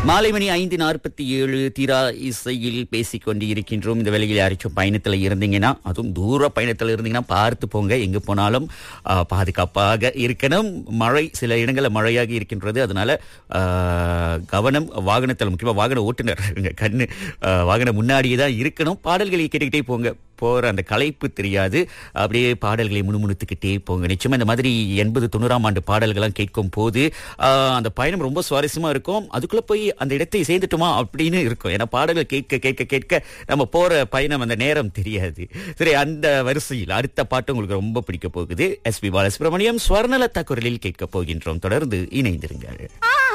மாலை மணி ஐந்து நாற்பத்தி ஏழு தீரா இசையில் பேசிக் கொண்டு இருக்கின்றோம் இந்த வேலையில் யாராச்சும் பயணத்தில் இருந்தீங்கன்னா அதுவும் தூர பயணத்தில் இருந்தீங்கன்னா பார்த்து போங்க எங்க போனாலும் ஆ, பாதுகாப்பாக இருக்கணும் மழை சில இடங்களில் மழையாக இருக்கின்றது அதனால ஆ, கவனம் வாகனத்தில் முக்கியமாக வாகன ஓட்டுநர் உங்க கண்ணு ஆ, வாகன முன்னாடியே தான் இருக்கணும் பாடல்களை கேட்டுக்கிட்டே போங்க போற அந்த களைப்பு தெரியாது அப்படியே பாடல்களை முணுமுணுத்துக்கிட்டே போங்க நிச்சயமா இந்த மாதிரி எண்பது தொண்ணூறாம் ஆண்டு பாடல்கள்லாம் கேட்கும் போது ஆஹ், அந்த பயணம் ரொம்ப சுவாரஸ்யமா இருக்கும் அதுக்குள்ள போய் அந்த இடத்தை சேர்ந்துட்டோமா அப்படின்னு இருக்கும் ஏன்னா பாடல்கள் கேட்க கேட்க கேட்க நம்ம போற பயணம் அந்த நேரம் தெரியாது சரி அந்த வரிசையில் அடுத்த பாட்டு உங்களுக்கு ரொம்ப பிடிக்க போகுது எஸ் பி பாலசுப்ரமணியம் ஸ்வர்ணலதா குரலில் கேட்க போகின்றோம் தொடர்ந்து இணைந்திருங்கள் ஆ